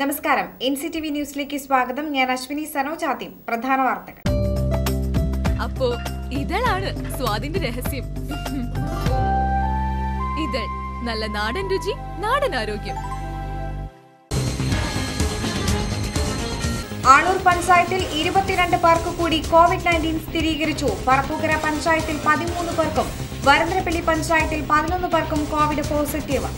നമസ്കാരം N C T V ന്യൂസിലേക്ക് സ്വാഗതം ഞാൻ അശ്വിനി സനോജ് ആദ്യം പ്രധാന വാർത്തകൾ അപ്പോ ഇതളാണ് സ്വാദിന്റെ രഹസ്യം ഇതൾ നല്ല നാടൻ രുചി നാടൻ ആരോഗ്യം ആളൂർ പഞ്ചായത്തിൽ ഇരുപത്തിരണ്ട് പേർക്ക് കൂടി കോവിഡ് നയൻറ്റീൻ സ്ഥിരീകരിച്ചു പറപ്പൂക്കര പഞ്ചായത്തിൽ പതിമൂന്ന് പേർക്കും വരന്തരപ്പള്ളി പഞ്ചായത്തിൽ പതിനൊന്ന് പേർക്കും കോവിഡ് പോസിറ്റീവ്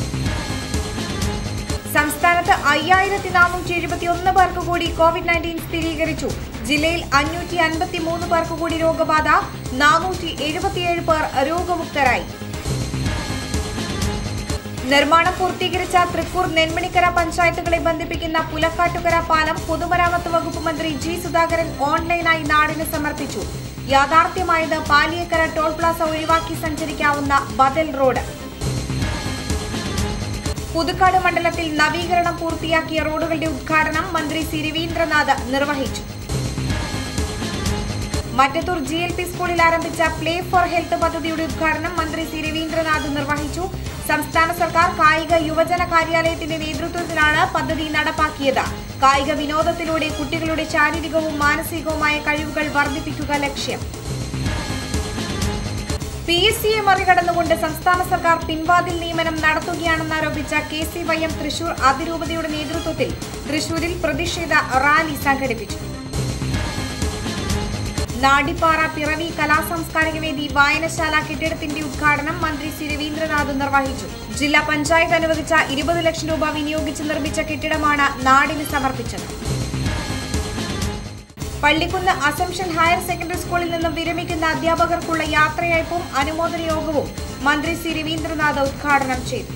സംസ്ഥാനത്ത് അയ്യായിരത്തി നാനൂറ്റി എഴുപത്തി ഒന്ന് പേർക്ക് കൂടി കോവിഡ് നയൻറ്റീൻ സ്ഥിരീകരിച്ചു ജില്ലയിൽ അഞ്ഞൂറ്റി അൻപത്തി മൂന്ന് പേർക്ക് കൂടി രോഗബാധ നാനൂറ്റി എഴുപത്തിയേഴ് പേർ രോഗമുക്തരായി നിർമ്മാണം പൂർത്തീകരിച്ച തൃക്കൂർ നെന്മണിക്കര പഞ്ചായത്തുകളെ ബന്ധിപ്പിക്കുന്ന പുലക്കാട്ടുകര പാലം പൊതുമരാമത്ത് വകുപ്പ് മന്ത്രി ജി സുധാകരൻ ഓൺലൈനായി നാടിന് സമർപ്പിച്ചു യാഥാർത്ഥ്യമായത് പാലിയേക്കര ടോൾ പ്ലാസ ഒഴിവാക്കി സഞ്ചരിക്കാവുന്ന ബദൽ റോഡ് പുതുക്കാട് മണ്ഡലത്തിൽ നവീകരണം പൂർത്തിയാക്കിയ റോഡുകളുടെ ഉദ്ഘാടനം മന്ത്രി സി രവീന്ദ്രനാഥ് നിർവഹിച്ചു മറ്റത്തൂർ ജി എൽ പി സ്കൂളിൽ ആരംഭിച്ച പ്ലേ ഫോർ ഹെൽത്ത് പദ്ധതിയുടെ ഉദ്ഘാടനം മന്ത്രി സി രവീന്ദ്രനാഥ് നിർവഹിച്ചു സംസ്ഥാന സർക്കാർ കായിക യുവജന കാര്യാലയത്തിന്റെ നേതൃത്വത്തിലാണ് പദ്ധതി നടപ്പാക്കിയത് കായിക വിനോദത്തിലൂടെ കുട്ടികളുടെ ശാരീരികവും മാനസികവുമായ കഴിവുകൾ വർദ്ധിപ്പിക്കുക ലക്ഷ്യം പി എസ് സിയെ മറികടന്നുകൊണ്ട് സംസ്ഥാന സർക്കാർ പിൻവാതിൽ നിയമനം നടത്തുകയാണെന്നാരോപിച്ച K C Y M Thrissur അതിരൂപതയുടെ നേതൃത്വത്തിൽ തൃശൂരിൽ പ്രതിഷേധ റാലി സംഘടിപ്പിച്ചു നാടിപ്പാറ പിറവി കലാസാംസ്കാരിക വേദി വായനശാല കെട്ടിടത്തിന്റെ ഉദ്ഘാടനം മന്ത്രി സി രവീന്ദ്രനാഥ് നിർവഹിച്ചു ജില്ലാ പഞ്ചായത്ത് അനുവദിച്ച ഇരുപത് ലക്ഷം രൂപ വിനിയോഗിച്ച് നിർമ്മിച്ച കെട്ടിടമാണ് നാടിന് സമർപ്പിച്ചത് പള്ളിക്കുന്ന് അസംഷൻ ഹയർ സെക്കൻഡറി സ്കൂളിൽ നിന്നും വിരമിക്കുന്ന അധ്യാപകർക്കുള്ള യാത്രയയപ്പും അനുമോദന യോഗവും മന്ത്രി സി രവീന്ദ്രനാഥ് ഉദ്ഘാടനം ചെയ്തു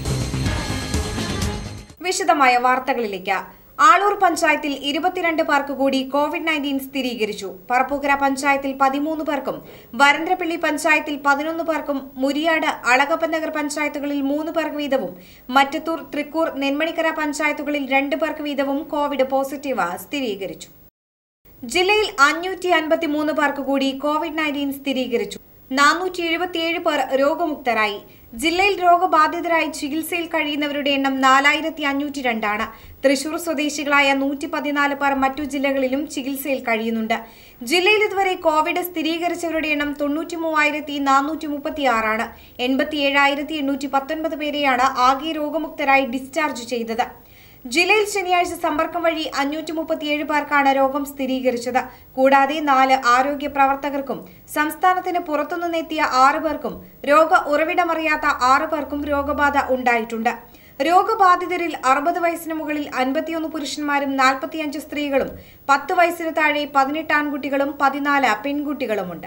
വിശദമായ വാർത്തകളിലേക്ക് ആളൂർ പഞ്ചായത്തിൽ ഇരുപത്തിരണ്ട് പേർക്ക് കൂടി കോവിഡ് നയൻറ്റീൻ സ്ഥിരീകരിച്ചു പറപ്പൂക്കര പഞ്ചായത്തിൽ പതിമൂന്ന് പേർക്കും വരന്തരപ്പള്ളി പഞ്ചായത്തിൽ പതിനൊന്ന് പേർക്കും മുരിയാട് അളകപ്പൻ നഗർ പഞ്ചായത്തുകളിൽ മൂന്ന് പേർക്ക് വീതവും മറ്റത്തൂർ തൃക്കൂർ നെന്മണിക്കര പഞ്ചായത്തുകളിൽ രണ്ട് പേർക്ക് വീതവും കോവിഡ് പോസിറ്റീവ് സ്ഥിരീകരിച്ചു ജില്ലയിൽ അഞ്ഞൂറ്റി അൻപത്തി മൂന്ന് പേർക്ക് കൂടി കോവിഡ് നയൻറ്റീൻ സ്ഥിരീകരിച്ചു നാനൂറ്റി എഴുപത്തിയേഴ് പേർ രോഗമുക്തരായി ജില്ലയിൽ രോഗബാധിതരായി ചികിത്സയിൽ കഴിയുന്നവരുടെ എണ്ണം നാലായിരത്തി അഞ്ഞൂറ്റി രണ്ടാണ് തൃശൂർ സ്വദേശികളായ നൂറ്റി പതിനാല് പേർ മറ്റു ജില്ലകളിലും ചികിത്സയിൽ കഴിയുന്നുണ്ട് ജില്ലയിൽ ഇതുവരെ കോവിഡ് സ്ഥിരീകരിച്ചവരുടെ എണ്ണം തൊണ്ണൂറ്റി മൂവായിരത്തി നാനൂറ്റി മുപ്പത്തി ആറാണ് എൺപത്തി ഏഴായിരത്തി എണ്ണൂറ്റി പത്തൊൻപത് പേരെയാണ് ആകെ രോഗമുക്തരായി ഡിസ്ചാർജ് ചെയ്തത് ജില്ലയിൽ ശനിയാഴ്ച സമ്പർക്കം വഴി അഞ്ഞൂറ്റി മുപ്പത്തിയേഴ് പേർക്കാണ് രോഗം സ്ഥിരീകരിച്ചത് കൂടാതെ നാല് ആരോഗ്യ പ്രവർത്തകർക്കും സംസ്ഥാനത്തിന് പുറത്തുനിന്നെത്തിയ ആറ് പേർക്കും രോഗ ഉറവിടമറിയാത്ത ആറ് പേർക്കും രോഗബാധ ഉണ്ടായിട്ടുണ്ട് രോഗബാധിതരിൽ അറുപത് വയസ്സിന് മുകളിൽ അൻപത്തിയൊന്ന് പുരുഷന്മാരും നാൽപ്പത്തിയഞ്ച് സ്ത്രീകളും പത്ത് വയസ്സിന് താഴെ പതിനെട്ട് ആൺകുട്ടികളും പതിനാല് പെൺകുട്ടികളുമുണ്ട്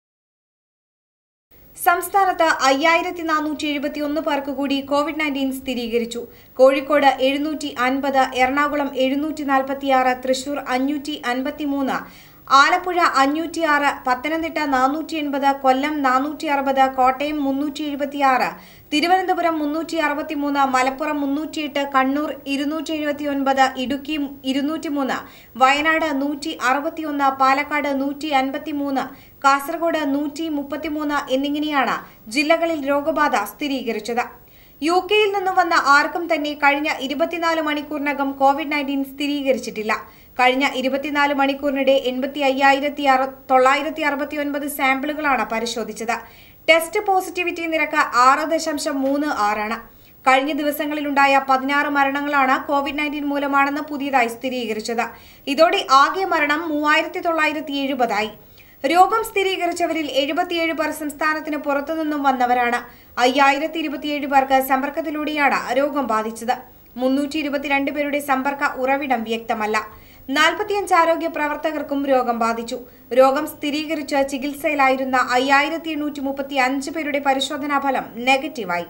സംസ്ഥാനത്ത് അയ്യായിരത്തി നാനൂറ്റി എഴുപത്തി ഒന്ന് പേർക്ക് കൂടി കോവിഡ് നയൻറ്റീൻ സ്ഥിരീകരിച്ചു കോഴിക്കോട് എഴുന്നൂറ്റി അൻപത് എറണാകുളം എഴുന്നൂറ്റി നാൽപ്പത്തിയാറ് തൃശൂർ അഞ്ഞൂറ്റി അൻപത്തിമൂന്ന് ആലപ്പുഴ അഞ്ഞൂറ്റിയാറ് പത്തനംതിട്ട നാനൂറ്റി എൺപത് കൊല്ലം നാനൂറ്റി അറുപത് കോട്ടയം മുന്നൂറ്റി എഴുപത്തിയാറ് തിരുവനന്തപുരം മുന്നൂറ്റി അറുപത്തിമൂന്ന് മലപ്പുറം മുന്നൂറ്റിയെട്ട് കണ്ണൂർ ഇരുന്നൂറ്റി എഴുപത്തി ഒൻപത് ഇടുക്കി ഇരുന്നൂറ്റിമൂന്ന് വയനാട് നൂറ്റി അറുപത്തിയൊന്ന് പാലക്കാട് നൂറ്റി അൻപത്തിമൂന്ന് കാസർഗോഡ് നൂറ്റി മുപ്പത്തിമൂന്ന് എന്നിങ്ങനെയാണ് ജില്ലകളിൽ രോഗബാധ സ്ഥിരീകരിച്ചത് യു കെയിൽ നിന്നും വന്ന ആർക്കും തന്നെ കഴിഞ്ഞ ഇരുപത്തിനാല് മണിക്കൂറിനകം കോവിഡ് നയൻറ്റീൻ സ്ഥിരീകരിച്ചിട്ടില്ല കഴിഞ്ഞ ഇരുപത്തിനാല് മണിക്കൂറിനിടെ എൺപത്തി അയ്യായിരത്തി അറു തൊള്ളായിരത്തി അറുപത്തി ഒൻപത് സാമ്പിളുകളാണ് പരിശോധിച്ചത് ടെസ്റ്റ് പോസിറ്റിവിറ്റി നിരക്ക് ആറ് ദശാംശം മൂന്ന് ആറാണ് കഴിഞ്ഞ ദിവസങ്ങളിലുണ്ടായ പതിനാറ് മരണങ്ങളാണ് കോവിഡ് നയൻറ്റീൻ മൂലമാണെന്ന് പുതിയതായി സ്ഥിരീകരിച്ചത് ഇതോടെ ആകെ മരണം മൂവായിരത്തി തൊള്ളായിരത്തി എഴുപതായി രോഗം സ്ഥിരീകരിച്ചവരിൽ എഴുപത്തിയേഴ് പേർ സംസ്ഥാനത്തിന് പുറത്തുനിന്നും വന്നവരാണ് അയ്യായിരത്തി ഇരുപത്തിയേഴ് പേർക്ക് സമ്പർക്കത്തിലൂടെയാണ് രോഗം ബാധിച്ചത് മുന്നൂറ്റി ഇരുപത്തിരണ്ട് പേരുടെ സമ്പർക്ക ഉറവിടം വ്യക്തമല്ല നാൽപ്പത്തിയഞ്ച് ആരോഗ്യ പ്രവർത്തകർക്കും രോഗം ബാധിച്ചു രോഗം സ്ഥിരീകരിച്ച് ചികിത്സയിലായിരുന്ന അയ്യായിരത്തി എണ്ണൂറ്റി മുപ്പത്തി അഞ്ച് പേരുടെ പരിശോധനാ ഫലം നെഗറ്റീവായി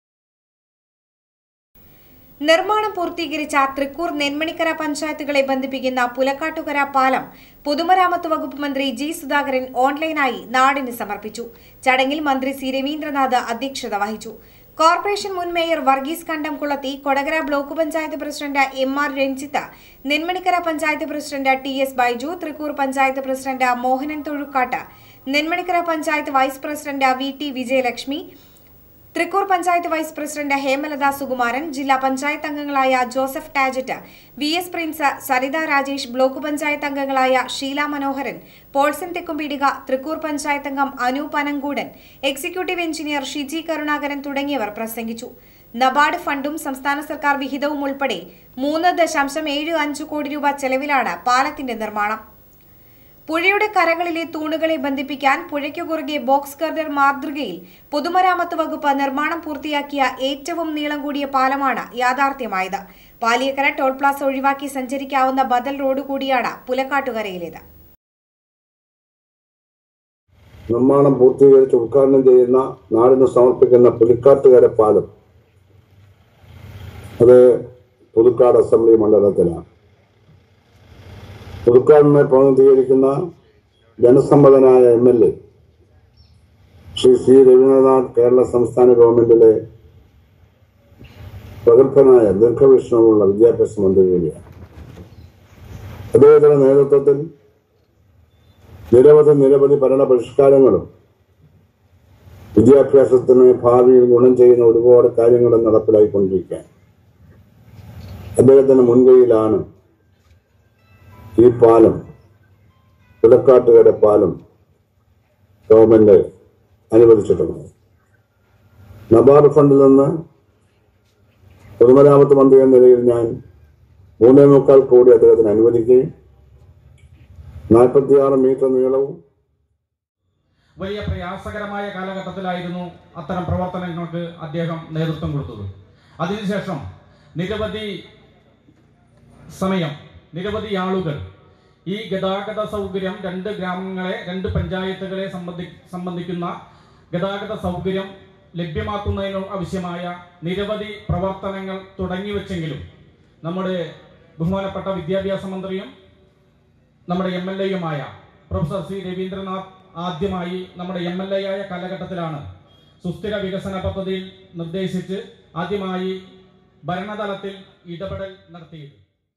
നിർമ്മാണം പൂർത്തീകരിച്ച തൃക്കൂർ നെന്മണിക്കര പഞ്ചായത്തുകളെ ബന്ധിപ്പിക്കുന്ന പുലക്കാട്ടുകര പാലം പൊതുമരാമത്ത് വകുപ്പ് മന്ത്രി ജി സുധാകരൻ ഓൺലൈനായി നാടിന് സമർപ്പിച്ചു ചടങ്ങിൽ മന്ത്രി സി രവീന്ദ്രനാഥ് അധ്യക്ഷത വഹിച്ചു കോർപ്പറേഷൻ മുൻ mayor Varghese Kandamkulathi Kodakara block panchayat president M R Ranjith Nenmanikkara panchayat president T S Baiju Thrikkur panchayat president Mohanan Thozhukkattu Nenmanikkara panchayat vice president V T Vijayalakshmi Thrikkur panchayat vice president Hemalatha Sukumaran ജില്ലാ പഞ്ചായത്ത് അംഗങ്ങളായ Joseph Tajet V S Prince Saritha Rajesh block panchayat അംഗങ്ങളായ ഷീല മനോഹരൻ പോൾസൺ തെക്കുംപീടിക തൃക്കൂർ പഞ്ചായത്ത് അംഗം അനൂപ് അനങ്കൂടൻ എക്സിക്യൂട്ടീവ് എഞ്ചിനീയർ ഷിജി കരുണാകരൻ തുടങ്ങിയവർ പ്രസംഗിച്ചു നബാർഡ് ഫണ്ടും സംസ്ഥാന സർക്കാർ വിഹിതവും ഉൾപ്പെടെ മൂന്ന് ദശാംശം ഏഴ് അഞ്ച് കോടി രൂപ ചെലവിലാണ് പാലത്തിന്റെ നിർമ്മാണം പുഴയുടെ കരകളിലെ തൂണുകളെ ബന്ധിപ്പിക്കാൻ പുഴയ്ക്കു കുറുകെ ബോക്സ് ഗർഡർ മാതൃകയിൽ പൊതുമരാമത്ത് വകുപ്പ് നിർമ്മാണം പൂർത്തിയാക്കിയ ഏറ്റവും നീളം കൂടിയ പാലമാണ് യാഥാർത്ഥ്യമായത് പാലിയക്കര ടോൾ പ്ലാസ ഒഴിവാക്കി സഞ്ചരിക്കാവുന്ന ബദൽ റോഡ് കൂടിയാണ് പുലക്കാട്ടുകരയിലേത് നിർമ്മാണം പൂർത്തീകരിച്ച് ഉദ്ഘാടനം ചെയ്യുന്ന നാടിന് സമർപ്പിക്കുന്ന പുലിക്കാട്ടുകര പാലം അത് പുതുക്കാട് അസംബ്ലി മണ്ഡലത്തിലാണ് പുതുക്കാടിനെ പ്രതിനിധീകരിക്കുന്ന ജനസമ്മതനായ M L A Shri C Raveendranath Kerala സംസ്ഥാന ഗവൺമെന്റിലെ പ്രഗത്ഭനായ ദീർഘവീക്ഷണമുള്ള വിദ്യാഭ്യാസ മന്ത്രി കൂടിയാണ് അദ്ദേഹത്തിന്റെ നേതൃത്വത്തിൽ നിരവധി നിരവധി ഭരണ പരിഷ്കാരങ്ങളും വിദ്യാഭ്യാസത്തിന് ഭാവിയിൽ ഗുണം ചെയ്യുന്ന ഒരുപാട് കാര്യങ്ങളും നടപ്പിലായിക്കൊണ്ടിരിക്കാൻ അദ്ദേഹത്തിന്റെ മുൻകൈയിലാണ് ഈ പാലം പുലക്കാട്ടുകര പാലം ഗവൺമെന്റ് അനുവദിച്ചിട്ടുള്ളത് നബാർഡ് ഫണ്ടിൽ നിന്ന് പൊതുമരാമത്ത് മന്ത്രി എന്ന നിലയിൽ ഞാൻ മൂന്നേ മുക്കാൽ കോടി അദ്ദേഹത്തിന് അനുവദിക്കുകയും നാൽപ്പത്തിയാറ് മീറ്റർ നീളവും വലിയ പ്രയാസകരമായ കാലഘട്ടത്തിലായിരുന്നു അത്തരം പ്രവർത്തനങ്ങൾക്ക് അദ്ദേഹം നേതൃത്വം കൊടുത്തത് അതിനുശേഷം നിരവധി സമയം നിരവധി ആളുകൾ ഈ ഗതാഗത സൗകര്യം രണ്ട് ഗ്രാമങ്ങളെ രണ്ട് പഞ്ചായത്തുകളെ സംബന്ധി സംബന്ധിക്കുന്ന ഗതാഗത സൗകര്യം ലഭ്യമാക്കുന്നതിന് ആവശ്യമായ നിരവധി പ്രവർത്തനങ്ങൾ തുടങ്ങിവെച്ചെങ്കിലും നമ്മുടെ ബഹുമാനപ്പെട്ട വിദ്യാഭ്യാസ മന്ത്രിയും നമ്മുടെ എം എൽ എയുമായ പ്രൊഫസർ സി രവീന്ദ്രനാഥ് ആദ്യമായി നമ്മുടെ എം എൽ എ ആയ കാലഘട്ടത്തിലാണ് സുസ്ഥിര വികസന പദ്ധതിയിൽ നിർദ്ദേശിച്ച് ആദ്യമായി ഭരണതലത്തിൽ ഇടപെടൽ നടത്തിയത്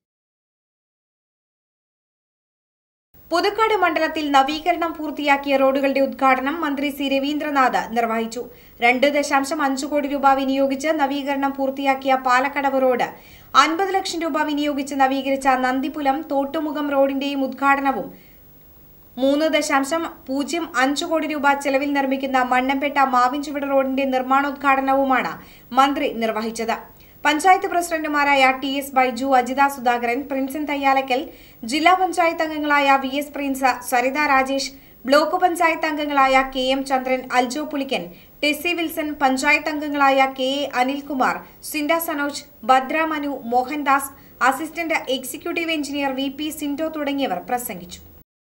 പുതുക്കാട് മണ്ഡലത്തിൽ നവീകരണം പൂർത്തിയാക്കിയ റോഡുകളുടെ ഉദ്ഘാടനം മന്ത്രി സി രവീന്ദ്രനാഥ് നിർവഹിച്ചു രണ്ട് ദശാംശം അഞ്ച് കോടി രൂപ വിനിയോഗിച്ച് നവീകരണം പൂർത്തിയാക്കിയ പാലക്കടവ് റോഡ് അൻപത് ലക്ഷം രൂപ വിനിയോഗിച്ച് നവീകരിച്ച നന്ദിപുലം തോട്ടുമുഖം റോഡിന്റെയും ഉദ്ഘാടനവും മൂന്ന് ദശാംശം പൂജ്യം അഞ്ച് കോടി രൂപ ചെലവിൽ നിർമ്മിക്കുന്ന മണ്ണമ്പേട്ട മാവിൻചുവട് റോഡിന്റെ നിർമ്മാണോദ്ഘാടനവുമാണ് മന്ത്രി നിർവഹിച്ചത് പഞ്ചായത്ത് പ്രസിഡന്റുമാരായ ടി എസ് ബൈജു അജിത സുധാകരൻ പ്രിൻസൻ തയ്യാലക്കൽ ജില്ലാ പഞ്ചായത്ത് അംഗങ്ങളായ V S Prince Saritha Rajesh block panchayat അംഗങ്ങളായ കെ എം ചന്ദ്രൻ അൽജോ പുലിക്കൻ ടെസ്സി വിൽസൺ പഞ്ചായത്ത് അംഗങ്ങളായ K A Anilkumar Cinda Sanoj Bhadra Manu Mohandas assistant executive engineer V P Sindo തുടങ്ങിയവർ പ്രസംഗിച്ചു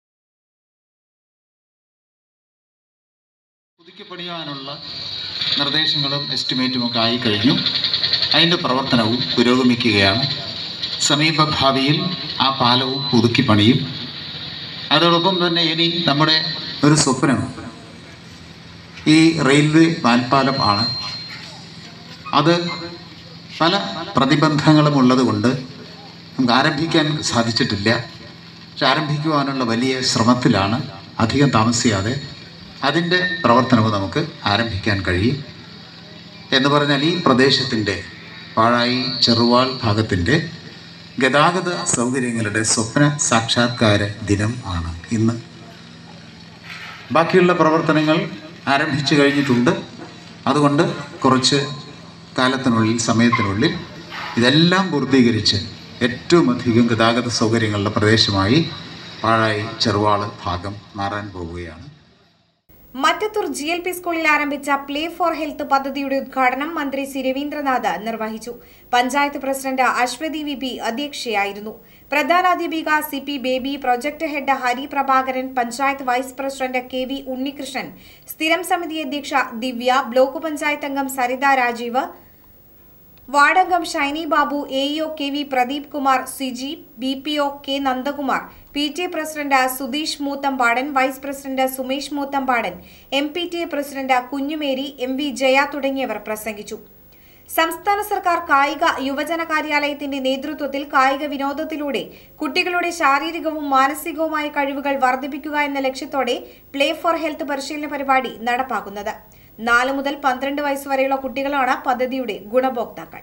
പുതുക്കി പണിയാനുള്ള നിർദ്ദേശങ്ങളും എസ്റ്റിമേറ്റും ഒക്കെ ആയി കഴിഞ്ഞു അതിൻ്റെ പ്രവർത്തനവും പുരോഗമിക്കുകയാണ് സമീപഭാവിയിൽ ആ പാലവും പുതുക്കി പണിയും അതോടൊപ്പം തന്നെ ഇനി നമ്മുടെ ഒരു സ്വപ്നം ഈ റെയിൽവേ മാൽപ്പാലം ആണ് അത് പല പ്രതിബന്ധങ്ങളും ഉള്ളതുകൊണ്ട് നമുക്ക് ആരംഭിക്കാൻ സാധിച്ചിട്ടില്ല പക്ഷെ ആരംഭിക്കുവാനുള്ള വലിയ ശ്രമത്തിലാണ് അധികം താമസിയാതെ അതിൻ്റെ പ്രവർത്തനവും നമുക്ക് ആരംഭിക്കാൻ കഴിയും എന്ന് പറഞ്ഞാൽ ഈ പ്രദേശത്തിൻ്റെ പാഴായി ചെറുവാൾ ഭാഗത്തിൻ്റെ ഗതാഗത സൗകര്യങ്ങളുടെ സ്വപ്ന സാക്ഷാത്കാര ദിനം ആണ് ഇന്ന് ബാക്കിയുള്ള പ്രവർത്തനങ്ങൾ ആരംഭിച്ചു കഴിഞ്ഞിട്ടുണ്ട് അതുകൊണ്ട് കുറച്ച് കാലത്തിനുള്ളിൽ സമയത്തിനുള്ളിൽ ഇതെല്ലാം പൂർത്തീകരിച്ച് ഏറ്റവും അധികം ഗതാഗത സൗകര്യങ്ങളുടെ പ്രദേശമായി പാഴായി ചെറുവാള് ഭാഗം മാറാൻ പോവുകയാണ് മറ്റത്തൂർ ജി എൽ പി സ്കൂളിൽ ആരംഭിച്ച പ്ലേ ഫോർ ഹെൽത്ത് പദ്ധതിയുടെ ഉദ്ഘാടനം മന്ത്രി സി രവീന്ദ്രനാഥ് നിർവഹിച്ചു panchayat president Aswathy V P അധ്യക്ഷയായിരുന്നു പ്രധാനാധ്യാപിക C P Baby project head Hari Prabhakaran panchayat vice president K V Unnikrishnan സ്ഥിരം സമിതി അധ്യക്ഷ ദിവ്യ ബ്ലോക്ക് പഞ്ചായത്ത് അംഗം സരിത രാജീവ് വാർഡംഗം Shiny Babu A EO K V Pradeep Kumar Siji B P O K Nandakumar P T A president Sudheesh Moothampadan vice president Sumesh Moothampadan M P T A president Kunjumary M V Jaya തുടങ്ങിയവർ പ്രസംഗിച്ചു സംസ്ഥാന സർക്കാർ കായിക യുവജന കാര്യാലയത്തിന്റെ നേതൃത്വത്തിൽ കായിക വിനോദത്തിലൂടെ കുട്ടികളുടെ ശാരീരികവും മാനസികവുമായ കഴിവുകൾ വർദ്ധിപ്പിക്കുക എന്ന ലക്ഷ്യത്തോടെ പ്ലേ ഫോർ ഹെൽത്ത് പരിശീലന പരിപാടി നടപ്പാക്കുന്നത് നാല് മുതൽ പന്ത്രണ്ട് വയസ്സ് വരെയുള്ള കുട്ടികളാണ് പദ്ധതിയുടെ ഗുണഭോക്താക്കൾ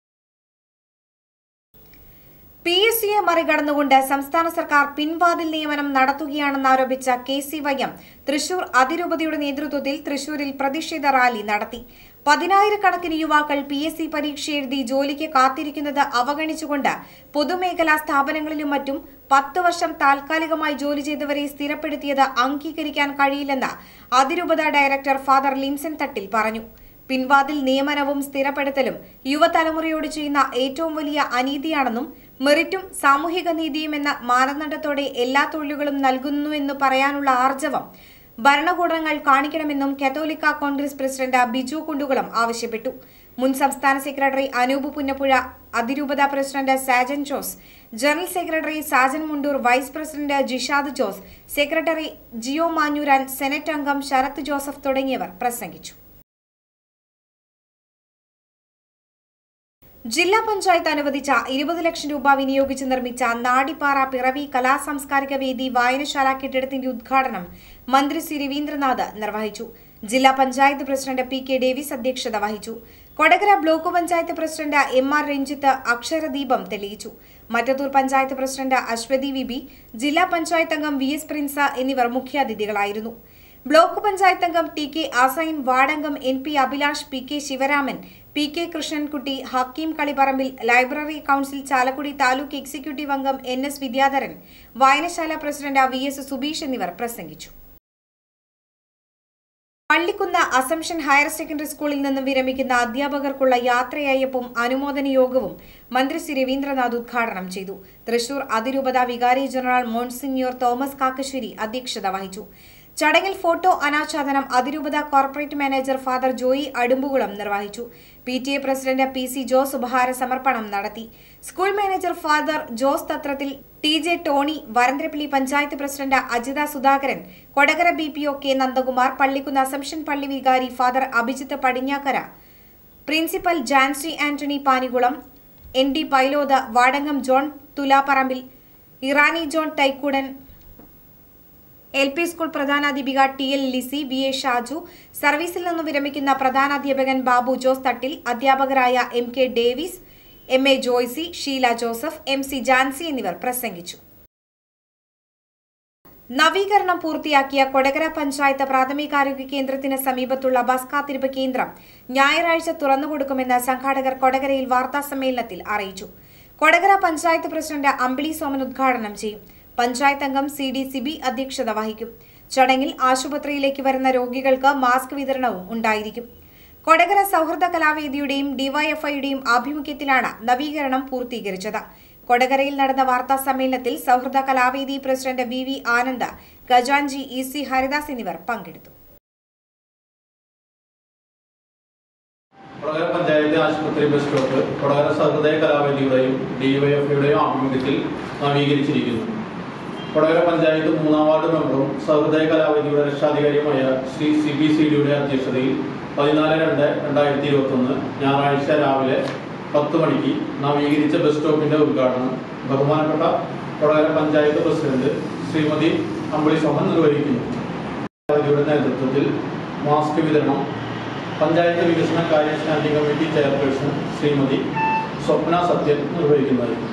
പി എസ് സിയെ മറികടന്നുകൊണ്ട് സംസ്ഥാന സർക്കാർ പിൻവാതിൽ നിയമനം നടത്തുകയാണെന്നാരോപിച്ച K C Y M Thrissur അതിരൂപതയുടെ നേതൃത്വത്തിൽ തൃശൂരിൽ പ്രതിഷേധ റാലി നടത്തി പതിനായിരക്കണക്കിന് യുവാക്കൾ പി എസ് സി പരീക്ഷ എഴുതി ജോലിക്ക് കാത്തിരിക്കുന്നത് അവഗണിച്ചുകൊണ്ട് പൊതുമേഖലാ സ്ഥാപനങ്ങളിലും മറ്റും പത്ത് വർഷം താൽക്കാലികമായി ജോലി ചെയ്തവരെ സ്ഥിരപ്പെടുത്തിയത് അംഗീകരിക്കാൻ കഴിയില്ലെന്ന് അതിരൂപത ഡയറക്ടർ ഫാദർ ലിൻസൺ തട്ടിൽ പറഞ്ഞു പിൻവാതിൽ നിയമനവും സ്ഥിരപ്പെടുത്തലും യുവതലമുറയോട് ചെയ്യുന്ന ഏറ്റവും വലിയ അനീതിയാണെന്നും മെറിറ്റും സാമൂഹിക നീതിയും എന്ന മാനദണ്ഡത്തോടെ എല്ലാ തൊഴിലുകളും നൽകുന്നുവെന്ന് പറയാനുള്ള ആർജവം ഭരണകൂടങ്ങൾ കാണിക്കണമെന്നും കത്തോലിക്ക കോൺഗ്രസ് പ്രസിഡന്റ് ബിജു കുണ്ടുകുളം ആവശ്യപ്പെട്ടു മുൻ സംസ്ഥാന സെക്രട്ടറി അനൂപ് പുന്നപ്പുഴ അതിരൂപത president Sajan Jose general secretary Sajan Mundoor vice president Jishad Jose secretary Jio Manjooran senate അംഗം ശരത് ജോസഫ് തുടങ്ങിയവർ പ്രസംഗിച്ചു ജില്ലാ പഞ്ചായത്ത് അനുവദിച്ച ഇരുപത് ലക്ഷം രൂപ വിനിയോഗിച്ച് നിർമ്മിച്ച നാടിപ്പാറ പിറവി കലാസാംസ്കാരിക വേദി വായനശാല കെട്ടിടത്തിന്റെ ഉദ്ഘാടനം മന്ത്രി സി രവീന്ദ്രനാഥ് നിർവഹിച്ചു ജില്ലാ panchayat president P K Davis അധ്യക്ഷത വഹിച്ചു Kodakara block panchayat president M R Ranjith അക്ഷരദീപം തെളിയിച്ചു Mattathur panchayat president Aswathy V B ജില്ലാ പഞ്ചായത്ത് അംഗം വി എസ് പ്രിൻസ എന്നിവർ മുഖ്യാതിഥികളായിരുന്നു ബ്ലോക്ക് പഞ്ചായത്ത് അംഗം ടി കെ ആസൈൻ വാർഡംഗം N P Abhilash P K Sivaraman P K Krishnankutty Hakkim Kalipparambil library council Chalakudy taluk executive അംഗം എൻ എസ് വിദ്യാധരൻ വായനശാല പ്രസിഡന്റ് വി എസ് സുബീഷ് എന്നിവർ പ്രസംഗിച്ചു പള്ളിക്കുന്ന് അസംഷൻ ഹയർ സെക്കൻഡറി സ്കൂളിൽ നിന്നും വിരമിക്കുന്ന അധ്യാപകർക്കുള്ള യാത്രയയപ്പും അനുമോദന യോഗവും മന്ത്രി സി രവീന്ദ്രനാഥ് ഉദ്ഘാടനം ചെയ്തു തൃശൂർ അതിരൂപത വികാരി ജനറൽ മോൺസിഞ്ഞോർ തോമസ് കാക്കശ്ശേരി അധ്യക്ഷത വഹിച്ചു ചടങ്ങിൽ ഫോട്ടോ അനാച്ഛാദനം അതിരൂപത corporate manager father Joy Adumbukulam നിർവഹിച്ചു P T A president P C Jose ഉപഹാര സമർപ്പണം നടത്തി school manager father Jose Thatrathil T J Tony Varantharappilly panchayat president Ajitha Sudhakaran Kodakara B P O K Nandakumar Pallikkunnu Assumption പള്ളി വികാരി father Abhijith Padinjakkara principal Jancy Antony Panikulam N D Pailod Vadangam John Thulapparambil Irani John Thaikkoodan L P school പ്രധാനാധ്യാപിക T L Lissy V A Shaju സർവീസിൽ നിന്ന് വിരമിക്കുന്ന പ്രധാനാധ്യാപകൻ ബാബു ജോസ് തട്ടിൽ അധ്യാപകരായ M K Davis M A Joycy Sheela Joseph M C Jancy എന്നിവർ പ്രസംഗിച്ചു നവീകരണം പൂർത്തിയാക്കിയ കൊടകര പഞ്ചായത്ത് പ്രാഥമികാരോഗ്യ കേന്ദ്രത്തിന് സമീപത്തുള്ള ബസ് കാത്തിരിപ്പ് കേന്ദ്രം ഞായറാഴ്ച തുറന്നുകൊടുക്കുമെന്ന് സംഘാടകർ കൊടകരയിൽ വാർത്താസമ്മേളനത്തിൽ അറിയിച്ചു കൊടകര പഞ്ചായത്ത് പ്രസിഡന്റ് അമ്പിളി സോമൻ ഉദ്ഘാടനം ചെയ്യും പഞ്ചായത്ത് അംഗം സി ഡി സിബി അധ്യക്ഷത വഹിക്കും ചടങ്ങിൽ ആശുപത്രിയിലേക്ക് വരുന്ന രോഗികൾക്ക് മാസ്ക് വിതരണവും ഉണ്ടായിരിക്കും കൊടകര സൗഹൃദ കലാവേദിയുടെയും ഡിവൈഎഫ്ഐയുടെയും ആഭിമുഖ്യത്തിലാണ് നവീകരണം പൂർത്തീകരിച്ചത് കൊടകരയിൽ നടന്ന വാർത്താ സമ്മേളനത്തിൽ Sauhrida Kalavedi president V V Anand ഖജാൻജി ഇ സി ഹരിദാസ് എന്നിവർ പങ്കെടുത്തു കൊടകര പഞ്ചായത്ത് ആശുപത്രി ബസ് സ്റ്റോപ്പ് കൊടകര സഹൃദയ കലാവേദിയുടെയും ഡിവൈഎഫ്ഐയുടെയും ആഭിമുഖ്യത്തിൽ നവീകരിച്ചിരിക്കുന്നു കൊടകര പഞ്ചായത്ത് മൂന്നാം വാർഡ് മെമ്പറും സഹൃദയ കലാവേദിയുടെ രക്ഷാധികാരിയുമായ ശ്രീ സി ബി സി ഡിയുടെ അധ്യക്ഷതയിൽ പതിനാല് രണ്ട് രണ്ടായിരത്തി ഇരുപത്തൊന്ന് ഞായറാഴ്ച രാവിലെ പത്ത് മണിക്ക് നവീകരിച്ച ബസ് സ്റ്റോപ്പിന്റെ ഉദ്ഘാടനം ബഹുമാനപ്പെട്ട കൊടകര പഞ്ചായത്ത് പ്രസിഡന്റ് ശ്രീമതി അമ്പിളി സോമൻ നിർവഹിക്കുന്നു കലാവേദിയുടെ നേതൃത്വത്തിൽ മാസ്ക് വിതരണം പഞ്ചായത്ത് വികസന കാര്യ standing committee chairperson Shrimati Swapna Sathyan നിർവഹിക്കുന്നതായിരിക്കും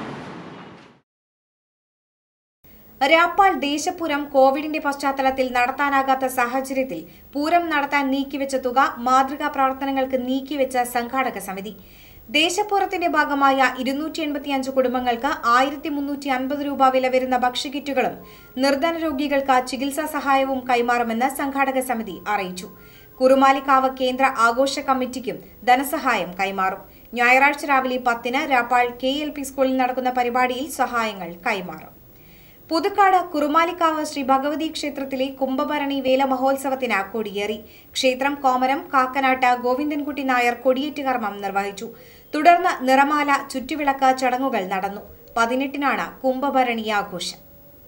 രാപ്പാൾ ദേശപുരം കോവിഡിന്റെ പശ്ചാത്തലത്തിൽ നടത്താനാകാത്ത സാഹചര്യത്തിൽ പൂരം നടത്താൻ നീക്കിവെച്ച തുക മാതൃകാ പ്രവർത്തനങ്ങൾക്ക് നീക്കിവെച്ച സംഘാടക സമിതി ദേശപുരത്തിന്റെ ഭാഗമായ ഇരുന്നൂറ്റി എൺപത്തിയഞ്ച് കുടുംബങ്ങൾക്ക് ആയിരത്തി മുന്നൂറ്റി അൻപത് രൂപ വില വരുന്ന ഭക്ഷ്യക്കിറ്റുകളും നിർധന രോഗികൾക്ക് ചികിത്സാ സഹായവും കൈമാറുമെന്ന് സംഘാടക സമിതി അറിയിച്ചു കുറുമാലിക്കാവ് കേന്ദ്ര ആഘോഷ കമ്മിറ്റിക്കും ധനസഹായം കൈമാറും ഞായറാഴ്ച രാവിലെ പത്തിന് രാപ്പാൾ കെ എൽ പി സ്കൂളിൽ നടക്കുന്ന പരിപാടിയിൽ സഹായങ്ങൾ കൈമാറും പുതുക്കാട് കുറുമാലിക്കാവ് ശ്രീ ഭഗവതി ക്ഷേത്രത്തിലെ കുംഭഭരണി വേല മഹോത്സവത്തിന് കൊടിയേറി ക്ഷേത്രം കോമരം കാക്കനാട്ട് ഗോവിന്ദൻകുട്ടി നായർ കൊടിയേറ്റ് കർമ്മം നിർവഹിച്ചു തുടർന്ന് നിറമാല ചുറ്റുവിളക്ക് ചടങ്ങുകൾ നടന്നു പതിനെട്ടിനാണ് കുംഭഭരണി ആഘോഷം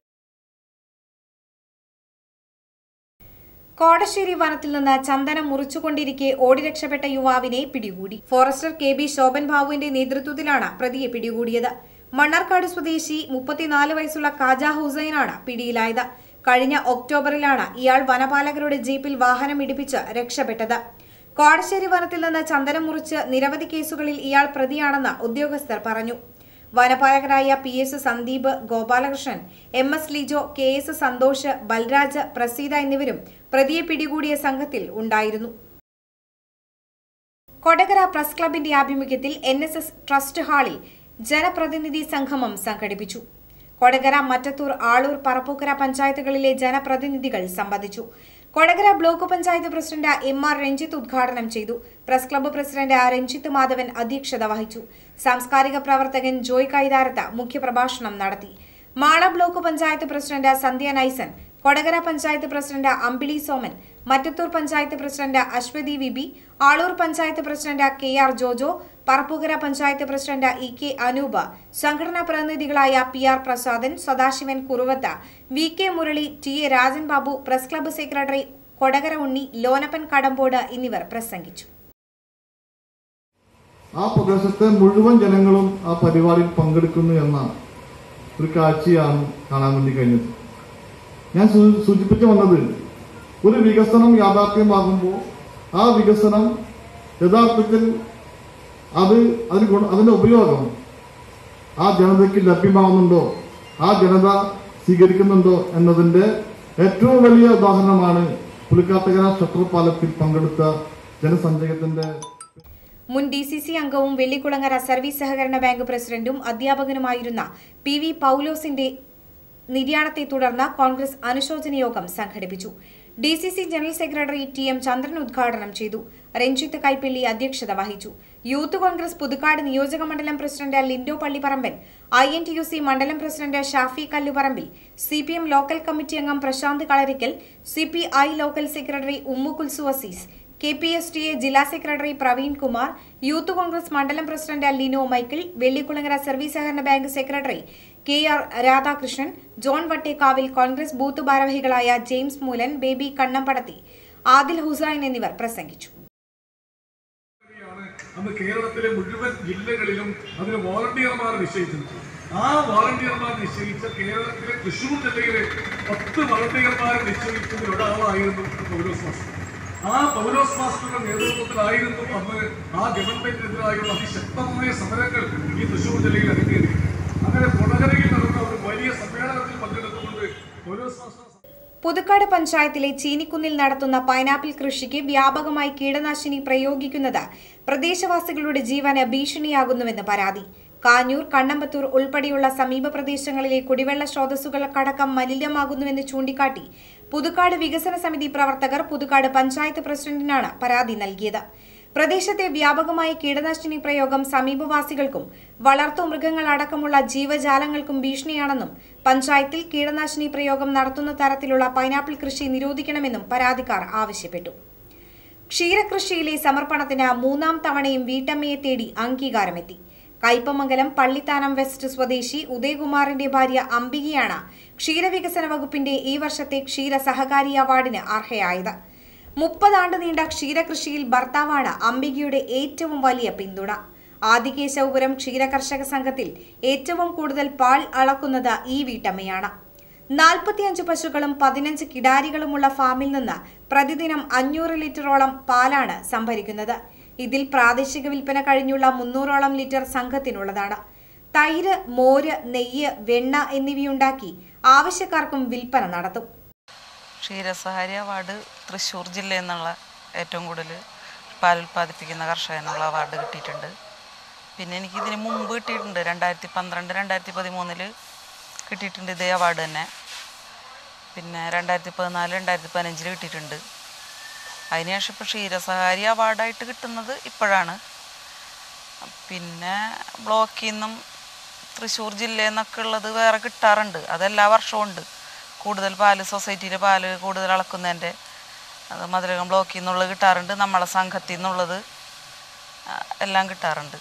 കോടശ്ശേരി വനത്തിൽ നിന്ന് ചന്ദനം മുറിച്ചുകൊണ്ടിരിക്കെ ഓടി രക്ഷപ്പെട്ട യുവാവിനെ പിടികൂടി ഫോറസ്റ്റർ കെ ബി ശോഭൻ ബാബുവിന്റെ നേതൃത്വത്തിലാണ് പ്രതിയെ പിടികൂടിയത് മണ്ണാർക്കാട് സ്വദേശി മുപ്പത്തിനാല് വയസ്സുള്ള കാജ ഹുസൈനാണ് പിടിയിലായത് കഴിഞ്ഞ ഒക്ടോബറിലാണ് ഇയാൾ വനപാലകരുടെ ജീപ്പിൽ വാഹനം ഇടിപ്പിച്ച് രക്ഷപ്പെട്ടത് കോടശ്ശേരി വനത്തിൽ നിന്ന് ചന്ദനം മുറിച്ച് നിരവധി കേസുകളിൽ ഇയാൾ പ്രതിയാണെന്ന് ഉദ്യോഗസ്ഥർ പറഞ്ഞു വനപാലകരായ P S Sandeep Gopalakrishnan M S Lijo K S Santhosh Balraj Praseetha എന്നിവരും പ്രതിയെ പിടികൂടിയ സംഘത്തിൽ ഉണ്ടായിരുന്നു കൊടകര പ്രസ് ക്ലബിന്റെ ആഭിമുഖ്യത്തിൽ എൻ എസ് എസ് ട്രസ്റ്റ് ഹാളിൽ ജനപ്രതിനിധി സംഗമം സംഘടിപ്പിച്ചു കൊടകര മറ്റത്തൂർ ആളൂർ പറപ്പൂക്കര പഞ്ചായത്തുകളിലെ ജനപ്രതിനിധികൾ സംബന്ധിച്ചു Kodakara block panchayat president M R Ranjith ഉദ്ഘാടനം ചെയ്തു press club president Ranjith Madhavan അധ്യക്ഷത വഹിച്ചു സാംസ്കാരിക പ്രവർത്തകൻ ജോയ് കൈതാരത്ത് മുഖ്യപ്രഭാഷണം നടത്തി Mala block panchayat president Sandhya Nysan Kodakara panchayat president Ambili Soman Mattathur panchayat president Aswathy V B Aloor panchayat president K R Jojo Parappukkara panchayat president E K Anoopa സംഘടനാ പ്രതിനിധികളായ P R Prasadan Sadasivan Kuruvatha V K Murali T A Rajan Babu press club secretary Kodakara Unni Lonappan Kadampode എന്നിവർ പ്രസംഗിച്ചു ആ പ്രദേശത്തെ മുഴുവൻ ജനങ്ങളും ആ പരിപാടിയിൽ പങ്കെടുക്കുന്നു എന്ന ഒരു കാഴ്ചയാണ് കാണാൻ വേണ്ടി കഴിഞ്ഞത് ഞാൻ സൂ- സൂചിപ്പിച്ചു വന്നത് ഒരു വികസനം യാഥാർത്ഥ്യമാകുമ്പോൾ ആ വികസനം യഥാർത്ഥത്തിൽ അത് അതിന് ഗുണ അതിന്റെ ഉപയോഗം ആ ജനതയ്ക്ക് ലഭ്യമാവുന്നുണ്ടോ ആ ജനത സ്വീകരിക്കുന്നുണ്ടോ എന്നതിന്റെ ഏറ്റവും വലിയ ഉദാഹരണമാണ് പുലിക്കാട്ടുകര ഷട്ടർ പാലത്തിൽ പങ്കെടുത്ത ജനസഞ്ചയത്തിന്റെ മുൻ ഡി സി സി അംഗവും വെള്ളിക്കുളങ്ങര സർവീസ് സഹകരണ ബാങ്ക് പ്രസിഡന്റും അധ്യാപകനുമായിരുന്ന പി വി പൌലോസിന്റെ നിര്യാണത്തെ തുടർന്ന് കോൺഗ്രസ് അനുശോചന യോഗം സംഘടിപ്പിച്ചു D C C general secretary T M Chandran ഉദ്ഘാടനം ചെയ്തു രഞ്ജിത്ത് കൈപ്പള്ളി അധ്യക്ഷത വഹിച്ചു യൂത്ത് കോൺഗ്രസ് പുതുക്കാട് നിയോജക മണ്ഡലം president Lindo Pallipparamban I N T U C മണ്ഡലം president Shafi Kalluparambil C P M local committee അംഗം Prasanth Kalarikkal C P I local secretary Ummu Kulsu Azeez K P S T A ജില്ലാ സെക്രട്ടറി പ്രവീൺ കുമാർ യൂത്ത് കോൺഗ്രസ് മണ്ഡലം പ്രസിഡന്റ് ലിനോ മൈക്കിൾ വെള്ളിക്കുളങ്ങര സർവീസ് സഹകരണ bank secretary K R Radhakrishnan John Vattekkavil Congress booth ഭാരവാഹികളായ ജെയിംസ് മൂലൻ ബേബി കണ്ണമ്പടത്തി ആദിൽ ഹുസൈൻ എന്നിവർ പ്രസംഗിച്ചു ാണ് അന്ന് കേരളത്തിലെ മുഴുവൻ ജില്ലകളിലും അതിന് വോളണ്ടിയർമാർ നിശ്ചയിച്ചത് ആ വോളണ്ടിയർമാർ നിശ്ചയിച്ച കേരളത്തിലെ തൃശ്ശൂർ ജില്ലയിലെ പത്ത് വോളണ്ടിയർമാർ നിശ്ചയിച്ചതിൽ ഒരാളായിരുന്നു പൗലോസ് മാസ്റ്റർ ആ പൗലോസ് മാസ്റ്ററുടെ നേതൃത്വത്തിലായിരുന്നു അന്ന് ആ ഗവൺമെന്റിനെതിരായുള്ള അതിശക്തമായ സമരങ്ങൾ ഈ തൃശ്ശൂർ ജില്ലയിൽ അരങ്ങേറി അങ്ങനെ കൊടകരയിൽ നടന്ന ഒരു വലിയ സമ്മേളനത്തിൽ പങ്കെടുത്തുകൊണ്ട് പൗലോസ് മാസ്റ്റർ പുതുക്കാട് പഞ്ചായത്തിലെ ചീനിക്കുന്നിൽ നടത്തുന്ന പൈനാപ്പിൾ കൃഷിക്ക് വ്യാപകമായി കീടനാശിനി പ്രയോഗിക്കുന്നത് പ്രദേശവാസികളുടെ ജീവന് ഭീഷണിയാകുന്നുവെന്ന് പരാതി കാഞ്ഞൂർ കണ്ണമ്പത്തൂർ ഉൾപ്പെടെയുള്ള സമീപ പ്രദേശങ്ങളിലെ കുടിവെള്ള സ്രോതസ്സുകൾക്കടക്കം മലിനമാകുന്നുവെന്ന് ചൂണ്ടിക്കാട്ടി പുതുക്കാട് വികസന സമിതി പ്രവർത്തകർ പുതുക്കാട് പഞ്ചായത്ത് പ്രസിഡന്റിനാണ് പരാതി നൽകിയത് പ്രദേശത്തെ വ്യാപകമായ കീടനാശിനി പ്രയോഗം സമീപവാസികൾക്കും വളർത്തു മൃഗങ്ങളടക്കമുള്ള ജീവജാലങ്ങൾക്കും ഭീഷണിയാണെന്നും പഞ്ചായത്തിൽ കീടനാശിനി പ്രയോഗം നടത്തുന്ന തരത്തിലുള്ള പൈനാപ്പിൾ കൃഷി നിരോധിക്കണമെന്നും പരാതിക്കാർ ആവശ്യപ്പെട്ടു ക്ഷീരകൃഷിയിലെ സമർപ്പണത്തിന് മൂന്നാം തവണയും വീട്ടമ്മയെ തേടി അംഗീകാരമെത്തി കയ്പമംഗലം പള്ളിത്താനം വെസ്റ്റ് സ്വദേശി ഉദയകുമാറിന്റെ ഭാര്യ അംബികയാണ് ക്ഷീരവികസന വകുപ്പിന്റെ ഈ വർഷത്തെ ക്ഷീര സഹകാരി അവാർഡിന് അർഹയായത് മുപ്പതാണ്ട് നീണ്ട ക്ഷീരകൃഷിയിൽ ഭർത്താവാണ് അംബികയുടെ ഏറ്റവും വലിയ പിന്തുണ ആദികേശവപുരം ക്ഷീരകർഷക സംഘത്തിൽ ഏറ്റവും കൂടുതൽ പാൽ അളക്കുന്നത് ഈ വീട്ടമ്മയാണ് നാൽപ്പത്തിയഞ്ച് പശുക്കളും പതിനഞ്ച് കിടാരികളുമുള്ള ഫാമിൽ നിന്ന് പ്രതിദിനം അഞ്ഞൂറ് ലിറ്ററോളം പാലാണ് സംഭരിക്കുന്നത് ഇതിൽ പ്രാദേശിക വിൽപ്പന കഴിഞ്ഞുള്ള മുന്നൂറോളം ലിറ്റർ സംഘത്തിനുള്ളതാണ് തൈര് മോര് നെയ്യ് വെണ്ണ എന്നിവയുണ്ടാക്കി ആവശ്യക്കാർക്കും വിൽപ്പന നടത്തും ക്ഷീരസഹാരി അവാർഡ് തൃശ്ശൂർ ജില്ലയിൽ നിന്നുള്ള ഏറ്റവും കൂടുതൽ പാൽ ഉൽപ്പാദിപ്പിക്കുന്ന കർഷകനുള്ള അവാർഡ് കിട്ടിയിട്ടുണ്ട് പിന്നെ എനിക്ക് ഇതിന് മുമ്പ് കിട്ടിയിട്ടുണ്ട് രണ്ടായിരത്തി പന്ത്രണ്ട് രണ്ടായിരത്തി പതിമൂന്നിൽ കിട്ടിയിട്ടുണ്ട് ഇതേ അവാർഡ് തന്നെ പിന്നെ രണ്ടായിരത്തി പതിനാല് രണ്ടായിരത്തി പതിനഞ്ചിൽ കിട്ടിയിട്ടുണ്ട് അതിനുശേഷം ഇപ്പോൾ ക്ഷീരസഹാരി അവാർഡായിട്ട് കിട്ടുന്നത് ഇപ്പോഴാണ് പിന്നെ ബ്ലോക്കിൽ നിന്നും തൃശ്ശൂർ ജില്ലയിൽ നിന്നൊക്കെ ഉള്ളത് വേറെ കിട്ടാറുണ്ട് അതെല്ലാ വർഷവും ഉണ്ട് കൂടുതൽ പാല് സൊസൈറ്റിയിലെ പാല് കൂടുതൽ അളക്കുന്നതിൻ്റെ അത് മധുരകം ബ്ലോക്കിൽ നിന്നുള്ളത് കിട്ടാറുണ്ട് നമ്മളെ സംഘത്തിൽ നിന്നുള്ളത് ആ, എല്ലാം കിട്ടാറുണ്ട്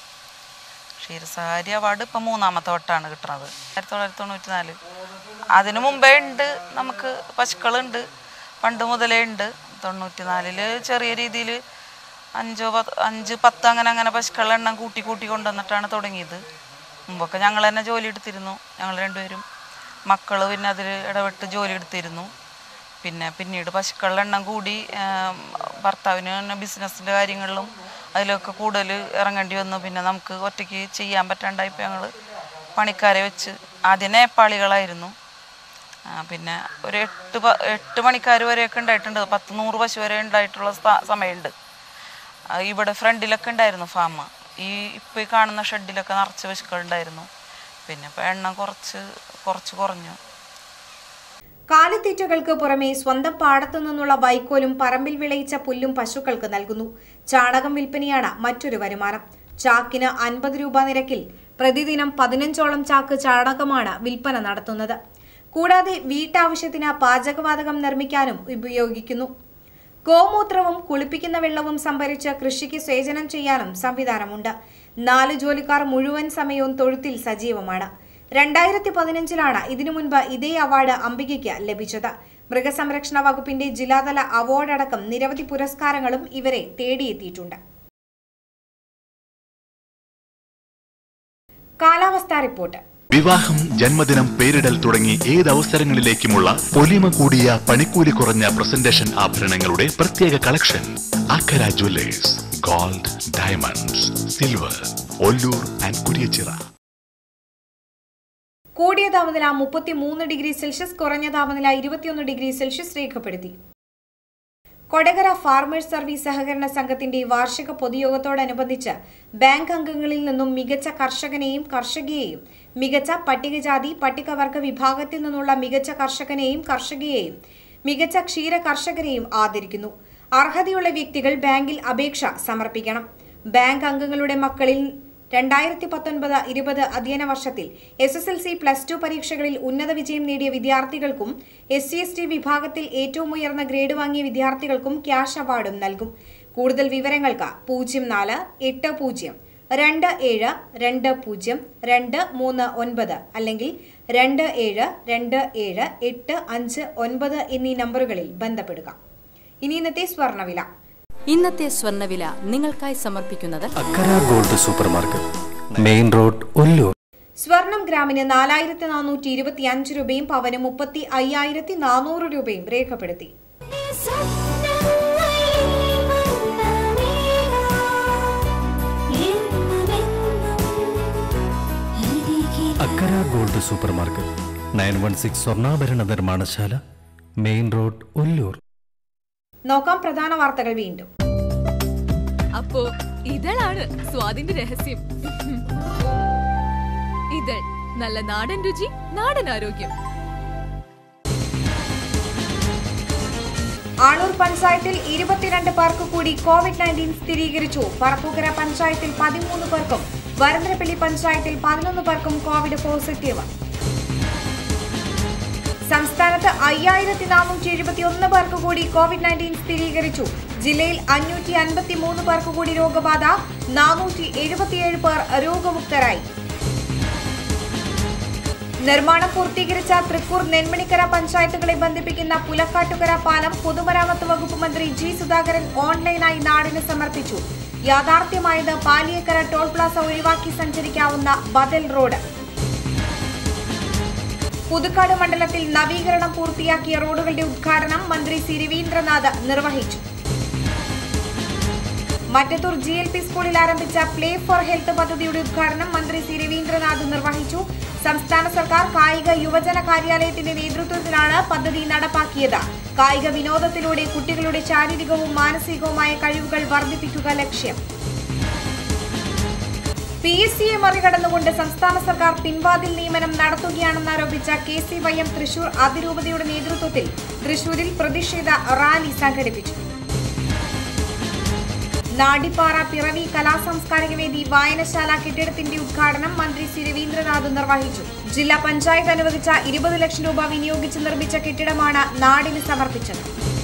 ക്ഷീരസഹാരി അവാർഡ് ഇപ്പം മൂന്നാമത്തെ വട്ടമാണ് കിട്ടുന്നത് ആയിരത്തി തൊള്ളായിരത്തി തൊണ്ണൂറ്റി നാല് അതിനു മുമ്പേ ഉണ്ട് നമുക്ക് പശുക്കളുണ്ട് പണ്ട് മുതലേ ഉണ്ട് തൊണ്ണൂറ്റി നാലില് ചെറിയ രീതിയിൽ അഞ്ചോ പത്ത് അഞ്ച് പത്ത് അങ്ങനെ അങ്ങനെ പശുക്കളുടെ എണ്ണം കൂട്ടി കൂട്ടി കൊണ്ടുവന്നിട്ടാണ് തുടങ്ങിയത് മുമ്പൊക്കെ ഞങ്ങൾ തന്നെ ജോലി എടുത്തിരുന്നു ഞങ്ങൾ രണ്ടുപേരും മക്കൾ പിന്നെ അതിൽ ഇടപെട്ട് ജോലി എടുത്തിരുന്നു പിന്നെ പിന്നീട് പശുക്കളുടെ എണ്ണം കൂടി ആം, ഭർത്താവിന് തന്നെ ബിസിനസ്സിൻ്റെ കാര്യങ്ങളിലും അതിലൊക്കെ കൂടുതൽ ഇറങ്ങേണ്ടി വന്നു പിന്നെ നമുക്ക് ഒറ്റയ്ക്ക് ചെയ്യാൻ പറ്റാണ്ടായപ്പോൾ ഞങ്ങൾ പണിക്കാരെ വെച്ച് ആദ്യം നേപ്പാളികളായിരുന്നു ആ, പിന്നെ ഒരു എട്ട് പ എട്ട് മണിക്കാർ വരെയൊക്കെ ഉണ്ടായിട്ടുണ്ട് പത്ത് നൂറ് പശു വരെ ഉണ്ടായിട്ടുള്ള സ്ഥ- സമയമുണ്ട് ആ, ഇവിടെ ഫ്രണ്ടിലൊക്കെ ഉണ്ടായിരുന്നു ഫാം ഈ ഇപ്പോൾ ഈ കാണുന്ന ഷെഡിലൊക്കെ നിറച്ച് പശുക്കൾ ഉണ്ടായിരുന്നു പിന്നെ ഇപ്പോൾ എണ്ണം കുറച്ച് കുറച്ച് കുറഞ്ഞു കാലിത്തീറ്റകൾക്ക് പുറമെ സ്വന്തം പാടത്തു നിന്നുള്ള വൈക്കോലും പറമ്പിൽ വിളയിച്ച പുല്ലും പശുക്കൾക്ക് നൽകുന്നു ചാണകം വിൽപ്പനയാണ് മറ്റൊരു വരുമാനം ചാക്കിന് അൻപത് രൂപ നിരക്കിൽ പ്രതിദിനം പതിനഞ്ചോളം ചാക്ക് ചാണകമാണ് വിൽപ്പന നടത്തുന്നത് കൂടാതെ വീട്ടാവശ്യത്തിന് പാചകവാതകം നിർമ്മിക്കാനും ഉപയോഗിക്കുന്നു ഗോമൂത്രവും കുളിപ്പിക്കുന്ന വെള്ളവും സംഭരിച്ച് കൃഷിക്ക് സേചനം ചെയ്യാനും സംവിധാനമുണ്ട് നാല് ജോലിക്കാർ മുഴുവൻ സമയവും തൊഴുത്തിൽ സജീവമാണ് രണ്ടായിരത്തി പതിനഞ്ചിലാണ് ഇതിനു മുൻപ് ഇതേ അവാർഡ് അംബികയ്ക്ക് ലഭിച്ചത് മൃഗസംരക്ഷണ വകുപ്പിന്റെ ജില്ലാതല അവാർഡടക്കം നിരവധി പുരസ്കാരങ്ങളും ഇവരെ തേടിയെത്തിയിട്ടുണ്ട് കാലാവസ്ഥാ റിപ്പോർട്ട് വിവാഹം ജന്മദിനം പേരിടൽ തുടങ്ങി ഏത് അവസരങ്ങളിലേക്കുമുള്ള പൊലിമ കൂടിയ പണിക്കൂലി കുറഞ്ഞ പ്രസന്റേഷൻ ആഭരണങ്ങളുടെ പ്രത്യേക collection Akkara jewellers gold diamonds silver Ollur and Kuriachira കൂടിയ താപനില മുപ്പത്തിമൂന്ന് ഡിഗ്രി സെൽഷ്യസ് കുറഞ്ഞ താപനില ഇരുപത്തിയൊന്ന് ഡിഗ്രി സെൽഷ്യസ് രേഖപ്പെടുത്തി കൊടകര ഫാർമേഴ്സ് സർവീസ് സഹകരണ സംഘത്തിന്റെ വാർഷിക പൊതുയോഗത്തോടനുബന്ധിച്ച് ബാങ്ക് അംഗങ്ങളിൽ നിന്നും മികച്ച കർഷകനെയും കർഷകയെയും മികച്ച പട്ടികജാതി പട്ടികവർഗ വിഭാഗത്തിൽ നിന്നുള്ള മികച്ച കർഷകനെയും കർഷകയെയും മികച്ച ക്ഷീര കർഷകരെയും ആദരിക്കുന്നു അർഹതയുള്ള വ്യക്തികൾ ബാങ്കിൽ അപേക്ഷ സമർപ്പിക്കണം ബാങ്ക് അംഗങ്ങളുടെ മക്കളിൽ രണ്ടായിരത്തി പത്തൊൻപത് ഇരുപത് അധ്യയന വർഷത്തിൽ S S L C plus two പരീക്ഷകളിൽ ഉന്നത വിജയം നേടിയ വിദ്യാർത്ഥികൾക്കും എസ് സി എസ് ടി വിഭാഗത്തിൽ ഏറ്റവും ഉയർന്ന ഗ്രേഡ് വാങ്ങിയ വിദ്യാർത്ഥികൾക്കും ക്യാഷ് അവാർഡും നൽകും കൂടുതൽ വിവരങ്ങൾക്ക് പൂജ്യം നാല് എട്ട് പൂജ്യം രണ്ട് ഏഴ് രണ്ട് പൂജ്യം രണ്ട് മൂന്ന് ഒൻപത് അല്ലെങ്കിൽ രണ്ട് ഏഴ് രണ്ട് ഏഴ് എട്ട് അഞ്ച് ഒൻപത് എന്നീ നമ്പറുകളിൽ ബന്ധപ്പെടുക ഇനി ഇന്നത്തെ സ്വർണ്ണവില ഇന്നത്തെ സ്വർണ്ണവില നിങ്ങൾക്കായി സമർപ്പിക്കുന്നത് Akkara gold super market main road Ollur സ്വർണം ഗ്രാമിന് നാലായിരത്തി നാനൂറ്റി ഇരുപത്തി അഞ്ച് രൂപയും പവന് മുപ്പത്തി അയ്യായിരത്തി നാനൂറ് രൂപയും രേഖപ്പെടുത്തി Akkara gold super market nine one six സ്വർണ്ണാഭരണ നിർമ്മാണശാല മെയിൻ റോഡ് ഒല്ലൂർ നോക്കാം പ്രധാന വാർത്തകൾ വീണ്ടും അപ്പോ ഇതളാണ് സ്വാദിന്റെ രഹസ്യം ഇതൾ നല്ല നാടൻ രുചി നാടൻ ആരോഗ്യം ആണൂർ പഞ്ചായത്തിൽ ഇരുപത്തിരണ്ട് പേർക്ക് കൂടി കോവിഡ് നയൻറ്റീൻ സ്ഥിരീകരിച്ചു പറപ്പൂക്കര പഞ്ചായത്തിൽ പതിമൂന്ന് പേർക്കും വരന്തരപ്പള്ളി പഞ്ചായത്തിൽ പതിനൊന്ന് പേർക്കും കോവിഡ് പോസിറ്റീവ് സംസ്ഥാനത്ത് അയ്യായിരത്തി നാനൂറ്റി എഴുപത്തി ഒന്ന് പേർക്ക് കൂടി കോവിഡ് നയൻറ്റീൻ സ്ഥിരീകരിച്ചു ജില്ലയിൽ അഞ്ഞൂറ്റി അൻപത്തി മൂന്ന് പേർക്ക് കൂടി രോഗബാധ നാനൂറ്റി എഴുപത്തിയേഴ് പേർ രോഗമുക്തരായി നിർമ്മാണം പൂർത്തീകരിച്ച തൃക്കൂർ നെന്മണിക്കര പഞ്ചായത്തുകളെ ബന്ധിപ്പിക്കുന്ന പുലക്കാട്ടുകര പാലം പൊതുമരാമത്ത് വകുപ്പ് മന്ത്രി ജി സുധാകരൻ ഓൺലൈനായി നാടിന് സമർപ്പിച്ചു യാഥാർത്ഥ്യമായത് പാലിയക്കര ടോൾ പ്ലാസ ഒഴിവാക്കി സഞ്ചരിക്കാവുന്ന ബദൽ റോഡ് പുതുക്കാട് മണ്ഡലത്തിൽ നവീകരണം പൂർത്തിയാക്കിയ റോഡുകളുടെ ഉദ്ഘാടനം മന്ത്രി സി രവീന്ദ്രനാഥ് നിർവഹിച്ചു മറ്റത്തൂർ ജി എൽ പി സ്കൂളിൽ ആരംഭിച്ച പ്ലേ ഫോർ ഹെൽത്ത് പദ്ധതിയുടെ ഉദ്ഘാടനം മന്ത്രി സി രവീന്ദ്രനാഥ് നിർവഹിച്ചു സംസ്ഥാന സർക്കാർ കായിക യുവജന കാര്യാലയത്തിന്റെ നേതൃത്വത്തിലാണ് പദ്ധതി നടപ്പാക്കിയത് കായിക വിനോദത്തിലൂടെ കുട്ടികളുടെ ശാരീരികവും മാനസികവുമായ കഴിവുകൾ വർദ്ധിപ്പിക്കുക ലക്ഷ്യം പി എസ് സിയെ മറികടന്നുകൊണ്ട് സംസ്ഥാന സർക്കാർ പിൻവാതിൽ നിയമനം നടത്തുകയാണെന്നാരോപിച്ച K C Y M Thrissur അതിരൂപതയുടെ നേതൃത്വത്തിൽ തൃശൂരിൽ പ്രതിഷേധ റാലി സംഘടിപ്പിച്ചു നാടിപ്പാറ പിറവി കലാസാംസ്കാരിക വേദി വായനശാല കെട്ടിടത്തിന്റെ ഉദ്ഘാടനം മന്ത്രി സി രവീന്ദ്രനാഥ് നിർവഹിച്ചു ജില്ലാ പഞ്ചായത്ത് അനുവദിച്ച ഇരുപത് ലക്ഷം രൂപ വിനിയോഗിച്ച് നിർമ്മിച്ച കെട്ടിടമാണ് നാടിന് സമർപ്പിച്ചത്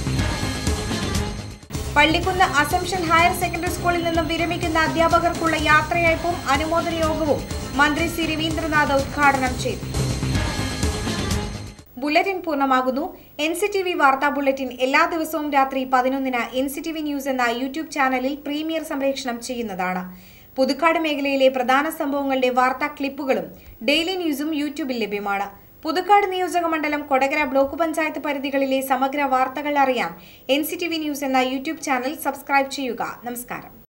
പള്ളിക്കുന്ന് അസംഷൻ ഹയർ സെക്കൻഡറി സ്കൂളിൽ നിന്നും വിരമിക്കുന്ന അധ്യാപകർക്കുള്ള യാത്രയയപ്പും അനുമോദന യോഗവും മന്ത്രി സി രവീന്ദ്രനാഥ് ഉദ്ഘാടനം ചെയ്തു ബുള്ളറ്റിൻ പൂർണ്ണമാകുന്നു എൻ സി ടി വി വാർത്താ ബുള്ളറ്റിൻ എല്ലാ ദിവസവും രാത്രി പതിനൊന്നിന് N C T V news എന്ന യൂട്യൂബ് ചാനലിൽ പ്രീമിയർ സംപ്രേഷണം ചെയ്യുന്നതാണ് പുതുക്കാട് മേഖലയിലെ പ്രധാന സംഭവങ്ങളുടെ വാർത്താ ക്ലിപ്പുകളും ഡെയിലി ന്യൂസും യൂട്യൂബിൽ ലഭ്യമാണ് പുതുക്കാട് നിയോജക മണ്ഡലം കൊടകര ബ്ലോക്ക് പഞ്ചായത്ത് പരിധികളിലെ സമഗ്ര വാർത്തകൾ അറിയാൻ എൻ ന്യൂസ് എന്ന യൂട്യൂബ് ചാനൽ സബ്സ്ക്രൈബ് ചെയ്യുക നമസ്കാരം